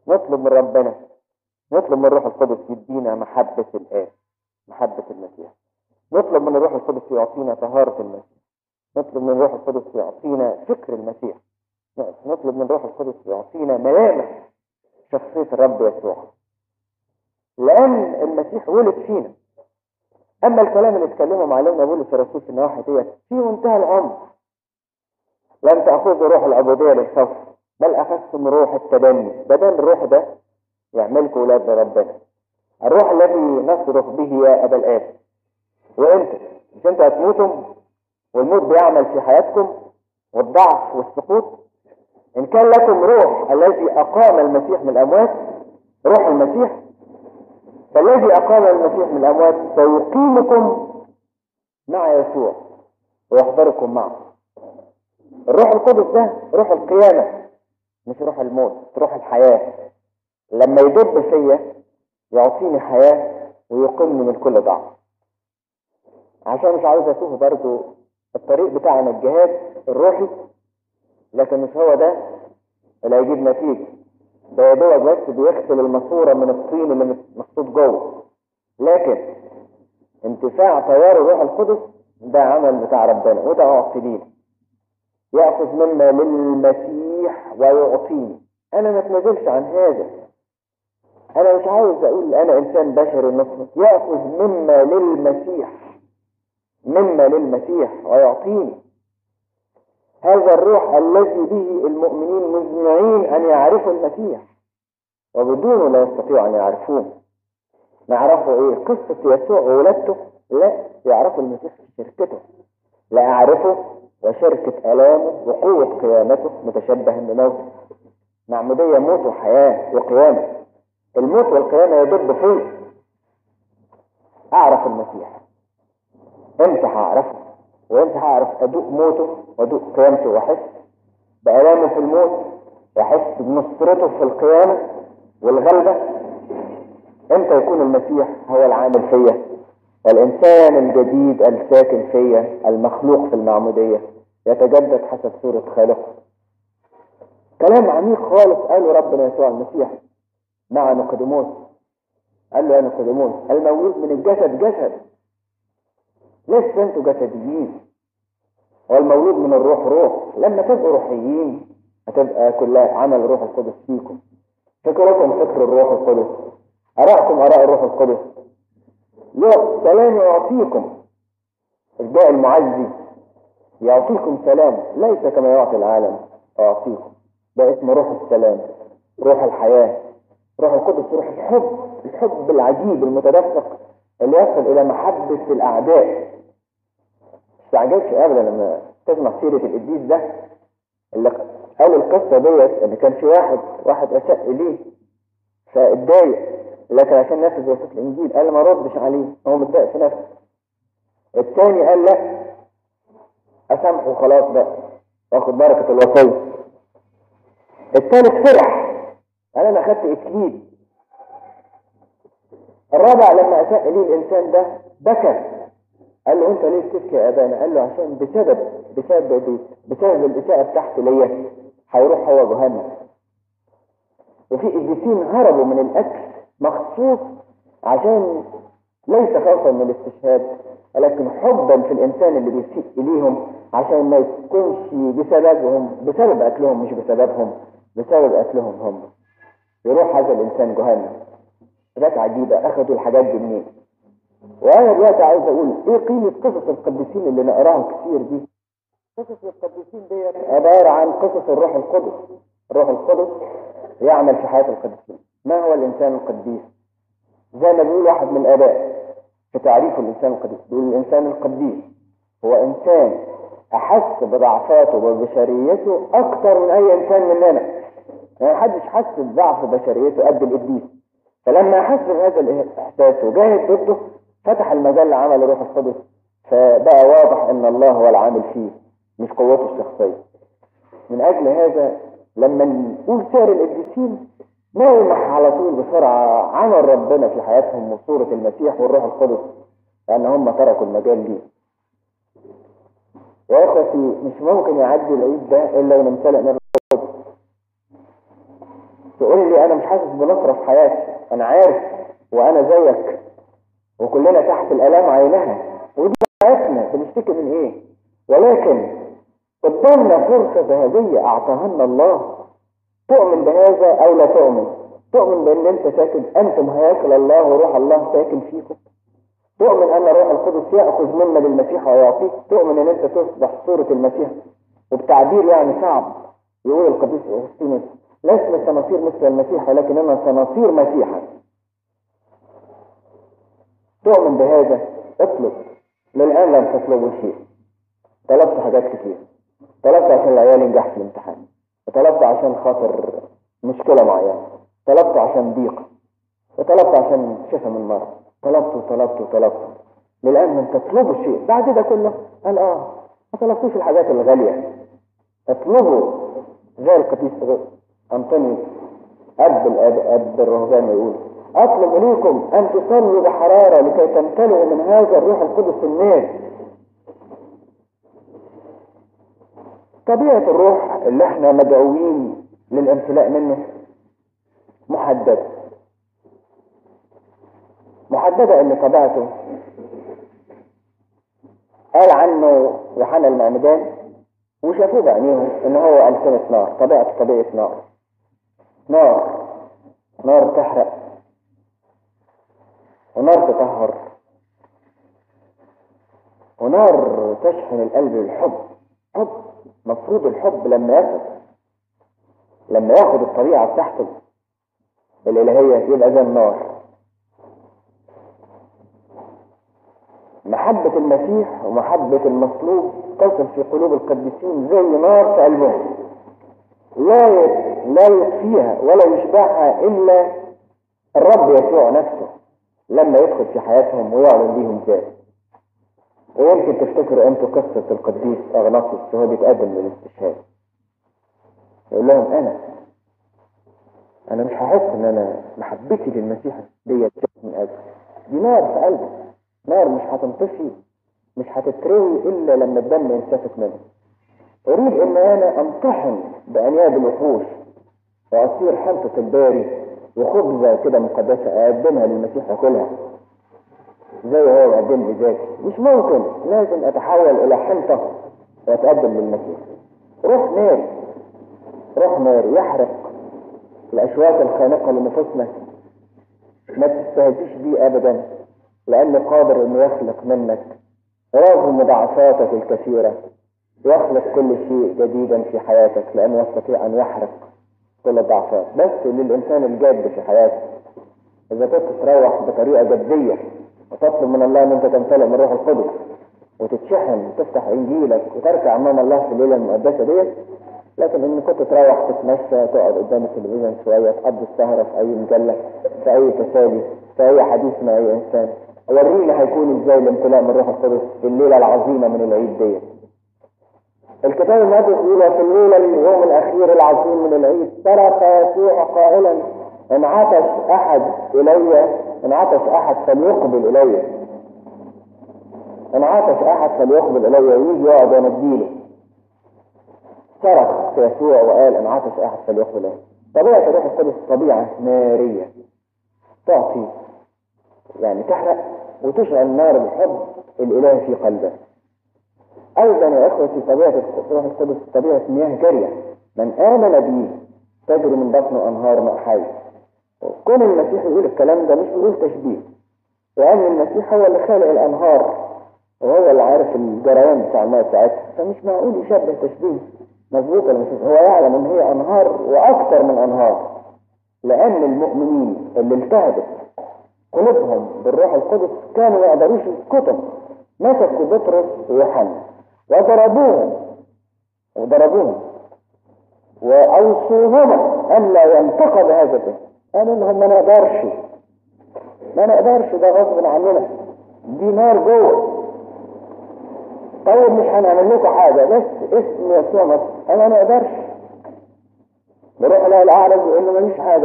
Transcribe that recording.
نطلب من ربنا نطلب من الروح القدس يدينا محبة الآب محبة المسيح نطلب من الروح القدس يعطينا طهارة المسيح نطلب من الروح القدس يعطينا فكر المسيح نطلب من الروح القدس يعطينا ملامح شخصية الرب يسوع لأن المسيح ولد فينا أما الكلام اللي اتكلموا علينا بولس الرسول في النواحي ديت في منتهى العمق لم تأخذوا روح العبودية للخوف بل أخذتم روح التبني بدل الروح ده يعملكم ولاد ربنا الروح الذي نصرخ به يا أبا الآب وأنت مش أنت هتموتم والموت بيعمل في حياتكم والضعف والسقوط إن كان لكم روح الذي أقام المسيح من الأموات روح المسيح فالذي أقام المسيح من الأموات سيقيمكم مع يسوع ويحضركم معه الروح القدس ده روح القيامة مش روح الموت روح الحياة لما يدب فيا يعطيني حياة ويقيمني من كل ضعف عشان مش عاوز اشوف برضو الطريق بتاعنا الجهاد الروحي لكن مش هو ده اللي هيجيب نتيجة ده يا دوبك بس بيغسل الماسورة من الطين اللي محطوط جوه لكن انتفاع تيار الروح القدس ده عمل بتاع ربنا وده اعطي لينا يأخذ منا للمسيح ويعطيني أنا ما اتنازلش عن هذا أنا مش عاوز أقول أنا إنسان بشري نصف يأخذ مما للمسيح مما للمسيح ويعطيني هذا الروح الذي به المؤمنين مزمعين أن يعرفوا المسيح وبدونه لا يستطيعوا أن يعرفوه نعرفوا إيه قصة يسوع وولادته لا يعرفوا المسيح في شركته لا أعرفه وشركة آلامه وقوة قيامته متشبه بموته معمودية موت وحياة وقيامة الموت والقيامة يدب فيه أعرف المسيح امتى هعرفه وامتى هعرف أدوق موته وأدوق قيامته وأحس بآلامه في الموت وأحس بنصرته في القيامة والغلبة امتى يكون المسيح هو العامل فيا والإنسان الجديد الساكن فيا المخلوق في المعمودية يتجدد حسب صورة خالقه كلام عميق خالص قاله ربنا يسوع المسيح مع نقدموس قال له يا نقدموس المولود من الجسد جسد لسه انتوا جسديين والمولود من الروح روح لما تبقوا روحيين هتبقى كلها عمل الروح القدس فيكم فكركم فكر الروح القدس أراءكم أراء الروح القدس سلام يعطيكم الداء المعزي يعطيكم سلام ليس كما يعطي العالم أعطيكم ده اسمه روح السلام روح الحياة روح القدس روح الحب الحب العجيب المتدفق اللي يصل إلى محبة الأعداء استعجبش أبدا لما تسمع سيرة القديس ده اللي قال القصة ديت إن كان في واحد واحد أساء إليه فاتضايق لكن عشان نفذ وصية الإنجيل قال ما ردش عليه هو متضايق في نفسه الثاني قال لا أسامحه خلاص بقى واخد بركة الوصية الثالث فرح قال أنا أخدت إكليل الرابع لما أساء لي الإنسان ده بكى قال له أنت ليه بتبكي يا أبانا؟ قال له عشان بسبب بسبب دي بسبب الإساءة بتاعتي ليا هيروح هو جهنم وفي قديسين هربوا من الأكل مخصوص عشان ليس خوفا من الاستشهاد ولكن حبا في الإنسان اللي بيسيء إليهم عشان ما يكونش بسببهم بسبب أكلهم مش بسببهم بسبب أكلهم هم يروح هذا الإنسان جهنم حاجات عجيبة أخذوا الحاجات دي منين وأنا دلوقتي عايز أقول إيه قيمة قصص القديسين اللي نقراها كتير دي قصص القديسين ديت عبارة عن قصص الروح القدس الروح القدس يعمل في حياة القديسين ما هو الإنسان القديس زي ما بيقول واحد من الآباء في تعريف الإنسان القديس بيقول الإنسان القديس هو إنسان أحس بضعفاته وبشريته أكتر من أي إنسان مننا يعني محدش حس بضعف بشريته قد القديس فلما أحس بهذا الإحساس وجاهد ضده فتح المجال لعمل الروح القدس فبقى واضح أن الله هو العامل فيه مش قوته الشخصية من أجل هذا لما نقول سير القديسين نلمح على طول بسرعة عمل ربنا في حياتهم وصورة المسيح والروح القدس لأن هم تركوا المجال ليه يا إخوتي مش ممكن يعدي العيد ده إلا ونمتلئ من الروح القدس تقول لي انا مش حاسس بنصرة في حياتي انا عارف وانا زيك وكلنا تحت الالام عينها ودي حياتنا بنشتكي من ايه ولكن قدامنا فرصة ذهبية اعطاها لنا الله تؤمن بهذا او لا تؤمن تؤمن بان انت ساكن انتم هياكل الله وروح الله ساكن فيكم تؤمن ان روح القدس ياخذ منا للمسيح ويعطيك تؤمن ان انت تصبح صورة المسيح وبتعبير يعني صعب يقول القديس اغسطينوس لسنا صناصير مثل المسيح ولكننا صناصير مسيحا تؤمن بهذا اطلب للآن لم تطلبوا شيء طلبت حاجات كتير طلبت عشان العيال ينجح في الامتحان وطلبت عشان خاطر مشكلة معينة طلبت عشان ضيق وطلبت عشان شفى من مرض طلبت وطلبت وطلبت للآن لم تطلبوا شيء بعد ده كله قال اه ما طلبتوش الحاجات الغالية اطلبوا زي القديس أنطونيوس أب الأب أب الرهبان يقول أطلب إليكم أن تصلوا بحرارة لكي تمتلئوا من هذا الروح القدس الناس طبيعة الروح اللي احنا مدعوين للامتلاء منه محددة محددة ان طبيعته قال عنه يوحنا المعمدان وشافوه بعينيهم ان هو ألسنة نار طبيعته طبيعة نار نار نار تحرق ونار تطهر ونار تشحن القلب بالحب حب مفروض الحب لما ياخد لما ياخد الطبيعة بتاعته الإلهية يبقى زي النار محبة المسيح ومحبة المصلوب تصل في قلوب القديسين زي نار في قلبهم لا لا يطفيها ولا يشبعها إلا الرب يسوع نفسه لما يدخل في حياتهم ويعلن بيهم ذاته ويمكن تفتكروا انتوا قصة القديس اغناطيس وهو بيتقدم للاستشهاد يقول لهم انا انا مش هحس ان انا محبتي للمسيح ديت من اجل دي نار في قلبي نار مش هتنطفي مش هتتروي الا لما الدم ينسفك منه اريد ان انا امتحن بانياب الوحوش واصير حنطة الباري وخبزة كده مقدسة اقدمها للمسيح ياكلها زي هو يقدم لي ذاتي مش ممكن لازم اتحول الى حنطة واتقدم للمسيح روح نار روح نار يحرق الاشواك الخانقة لنفوسنا ما تستهزيش بيه ابدا لانه قادر انه يخلق منك رغم ضعفاتك الكثيرة يخلق كل شيء جديدا في حياتك لانه يستطيع ان يحرق كل الضعفات بس للانسان الجاد في حياته اذا كنت تروح بطريقة جدية وتطلب من الله ان انت تمتلئ من روح القدس وتتشحن وتفتح انجيلك وتركع امام الله في الليله المقدسه ديت لكن ان كنت تروح تتمشى تقعد قدام التلفزيون شويه تقضي السهره في اي مجله في اي تسالي في اي حديث مع اي انسان ورينا هيكون ازاي الامتلاء من روح القدس في الليله العظيمه من العيد ديت الكتاب المقدس يقول في الليله اليوم الاخير العظيم من العيد صرخ يسوع قائلا ان عطش احد الي ان عطش احد فليقبل الي ان عطش احد فليقبل الي ويجي يقعد ونديله صرخ يسوع وقال ان عطش احد فليقبل الي طبيعه الروح القدس طبيعه ناريه تعطي يعني تحرق وتشعل نار الحب الالهي في قلبك ايضا يا اخوتي طبيعه الروح القدس طبيعه مياه جاريه من امن به تجري من بطنه انهار ماء حي كون المسيح يقول الكلام ده مش بيقول تشبيه لأن المسيح هو اللي خالق الأنهار وهو اللي عارف الجريان بتاع الماء ساعتها فمش معقول يشبه تشبيه مظبوط ولا مش هو يعلم ان هي انهار واكثر من انهار لان المؤمنين اللي التهبت قلوبهم بالروح القدس كانوا ما يقدروش يسكتوا مسكوا بطرس ويوحنا وضربوهم وضربوهم واوصوهما الا ينتقد هذا الاسم قالوا لهم ما نقدرش ما نقدرش ده غصب عننا دي نار جوه طيب مش هنعمل لكم حاجه بس اسم يسوع بس انا ما نقدرش بروح له الاعرج يقول له ماليش حاجه